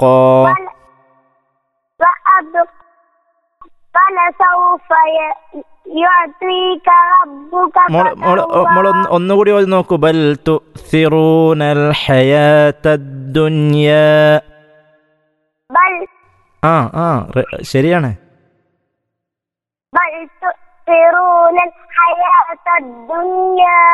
وأبقى ول- وأبق ولسوف ي- يعطيك ربك മോള് മോള് ഓ, മോള് ഒന്ന് فترضى. ഒന്നുകൂടി ഓതി നോക്കൂ ബൽ തുസിറൂനൽ ഹയാത്തദ്ദുനിയ بل ആ ആ റെ- ശരിയാണ് بل تؤثرون الحياة الدنيا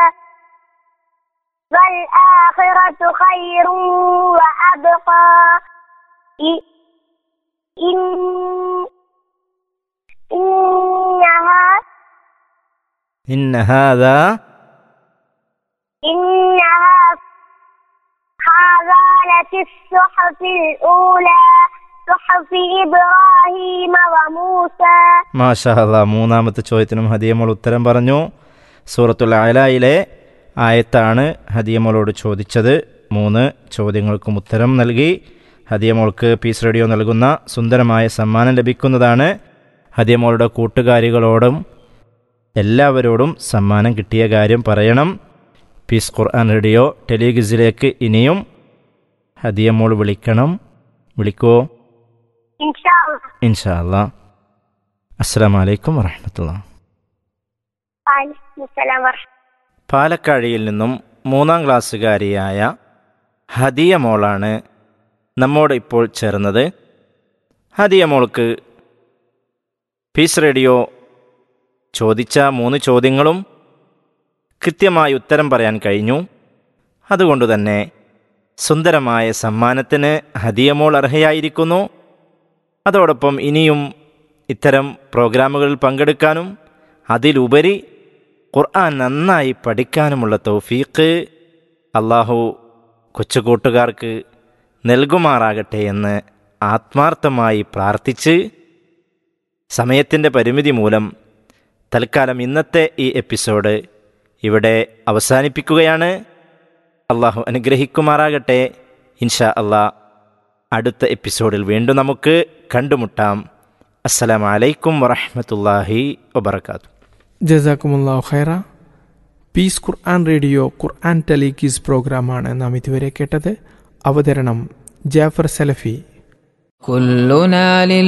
والآخرة خير وأبقى إ- إن إنها ഇന്ന ഹാദാ إنها هذا لفي الصحف الأولى صحف إبراهيم وموسى മാഷാ അല്ലാ മൂന്നാമത്തെ ചോദ്യത്തിനും ഹദിയമോൾ ഉത്തരം പറഞ്ഞു സൂറത്തുൽ അലായിലെ ആയത്താണ് ഹദിയമോളോട് ചോദിച്ചത് മൂന്ന് ചോദ്യങ്ങൾക്കും ഉത്തരം നൽകി ഹദിയമോൾക്ക് പീസ് റേഡിയോ നൽകുന്ന സുന്ദരമായ സമ്മാനം ലഭിക്കുന്നതാണ് ഹദിയമോളുടെ കൂട്ടുകാരികളോടും എല്ലാവരോടും സമ്മാനം കിട്ടിയ കാര്യം പറയണം പീസ് ഖുർആൻ റേഡിയോ ടെലിഗിസിലേക്ക് ഇനിയും ഹദിയമോൾ വിളിക്കണം വിളിക്കുമോ إن شاء الله ഇൻഷാ അല്ലാ അസ്സാം വലൈക്കും വറഹമത്തുള്ള وعليكم السلام ورحمة പാലക്കാഴിയിൽ നിന്നും മൂന്നാം ക്ലാസ്സുകാരിയായ ഹദിയ മോളാണ് നമ്മോട് ഇപ്പോൾ ചേർന്നത് ഹദിയ മോൾക്ക് പീസ് റേഡിയോ ചോദിച്ച മൂന്ന് ചോദ്യങ്ങളും കൃത്യമായി ഉത്തരം പറയാൻ കഴിഞ്ഞു അതുകൊണ്ട് തന്നെ സുന്ദരമായ സമ്മാനത്തിന് ഹദിയ മോൾ അർഹയായിരിക്കുന്നു അതോടൊപ്പം ഇനിയും ഇത്തരം പ്രോഗ്രാമുകളിൽ പങ്കെടുക്കാനും അതിലുപരി ഖുർആൻ നന്നായി പഠിക്കാനുമുള്ള തൗഫീഖ് അള്ളാഹു കൊച്ചുകൂട്ടുകാർക്ക് നൽകുമാറാകട്ടെ എന്ന് ആത്മാർത്ഥമായി പ്രാർത്ഥിച്ച് സമയത്തിൻ്റെ പരിമിതി മൂലം തൽക്കാലം ഇന്നത്തെ ഈ എപ്പിസോഡ് ഇവിടെ അവസാനിപ്പിക്കുകയാണ് അള്ളാഹു അനുഗ്രഹിക്കുമാറാകട്ടെ ഇൻഷാ അള്ളാ അടുത്ത എപ്പിസോഡിൽ വീണ്ടും നമുക്ക് കണ്ടുമുട്ടാം അസ്സലാമലൈക്കും വറഹമത്തല്ലാഹി വബർക്കാത്തു ജസാക്കുമുല്ലാഹു ഖൈറ പീസ് ഖുർആൻ റേഡിയോ ഖുർആൻ ടെലിക്കീസ് പ്രോഗ്രാമാണ് നാം ഇതുവരെ കേട്ടത് അവതരണം ജാഫർ സലഫി كلنا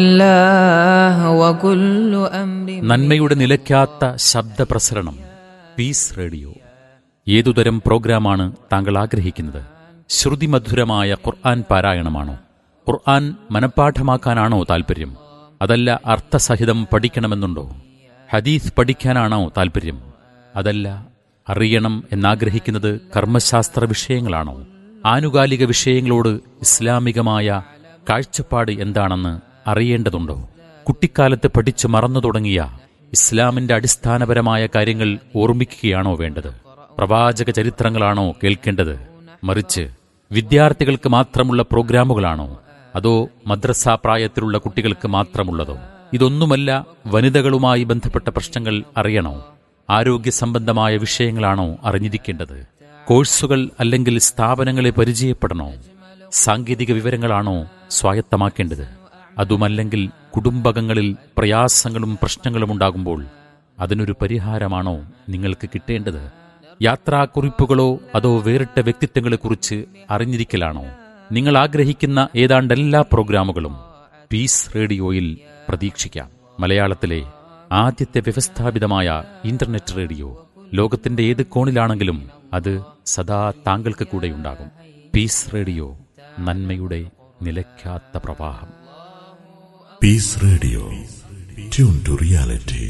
لله وكل أمر നന്മയുടെ നിലയ്ക്കാത്ത ശബ്ദപ്രസരണം പീസ് റേഡിയോ ഏതുതരം പ്രോഗ്രാമാണ് താങ്കൾ ആഗ്രഹിക്കുന്നത് ശ്രുതിമധുരമായ ഖുർആൻ പാരായണമാണോ ഖുർആൻ മനഃപ്പാഠമാക്കാനാണോ താൽപ്പര്യം അതല്ല അർത്ഥസഹിതം പഠിക്കണമെന്നുണ്ടോ ഹദീസ് പഠിക്കാനാണോ താൽപ്പര്യം അതല്ല അറിയണം എന്നാഗ്രഹിക്കുന്നത് കർമ്മശാസ്ത്ര വിഷയങ്ങളാണോ ആനുകാലിക വിഷയങ്ങളോട് ഇസ്ലാമികമായ കാഴ്ചപ്പാട് എന്താണെന്ന് അറിയേണ്ടതുണ്ടോ കുട്ടിക്കാലത്ത് പഠിച്ചു മറന്നു തുടങ്ങിയ ഇസ്ലാമിന്റെ അടിസ്ഥാനപരമായ കാര്യങ്ങൾ ഓർമ്മിക്കുകയാണോ വേണ്ടത് പ്രവാചക ചരിത്രങ്ങളാണോ കേൾക്കേണ്ടത് മറിച്ച് വിദ്യാർത്ഥികൾക്ക് മാത്രമുള്ള പ്രോഗ്രാമുകളാണോ അതോ മദ്രസ പ്രായത്തിലുള്ള കുട്ടികൾക്ക് മാത്രമുള്ളതോ ഇതൊന്നുമല്ല വനിതകളുമായി ബന്ധപ്പെട്ട പ്രശ്നങ്ങൾ അറിയണോ ആരോഗ്യ സംബന്ധമായ വിഷയങ്ങളാണോ അറിഞ്ഞിരിക്കേണ്ടത് കോഴ്സുകൾ അല്ലെങ്കിൽ സ്ഥാപനങ്ങളെ പരിചയപ്പെടണോ സാങ്കേതിക വിവരങ്ങളാണോ സ്വായത്തമാക്കേണ്ടത് അതുമല്ലെങ്കിൽ കുടുംബകങ്ങളിൽ പ്രയാസങ്ങളും പ്രശ്നങ്ങളും ഉണ്ടാകുമ്പോൾ അതിനൊരു പരിഹാരമാണോ നിങ്ങൾക്ക് കിട്ടേണ്ടത് യാത്രാക്കുറിപ്പുകളോ അതോ വേറിട്ട വ്യക്തിത്വങ്ങളെക്കുറിച്ച് അറിഞ്ഞിരിക്കലാണോ നിങ്ങൾ ആഗ്രഹിക്കുന്ന ഏതാണ്ട് എല്ലാ പ്രോഗ്രാമുകളും പീസ് റേഡിയോയിൽ പ്രതീക്ഷിക്കാം മലയാളത്തിലെ ആദ്യത്തെ വ്യവസ്ഥാപിതമായ ഇന്റർനെറ്റ് റേഡിയോ ലോകത്തിന്റെ ഏത് കോണിലാണെങ്കിലും അത് സദാ താങ്കൾക്ക് കൂടെയുണ്ടാകും പീസ് റേഡിയോ നന്മയുടെ നിലയ്ക്കാത്ത പ്രവാഹം Peace Radio. Tune to reality.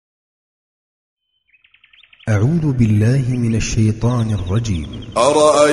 أعوذ بالله من الشيطان الرجيم أرأيت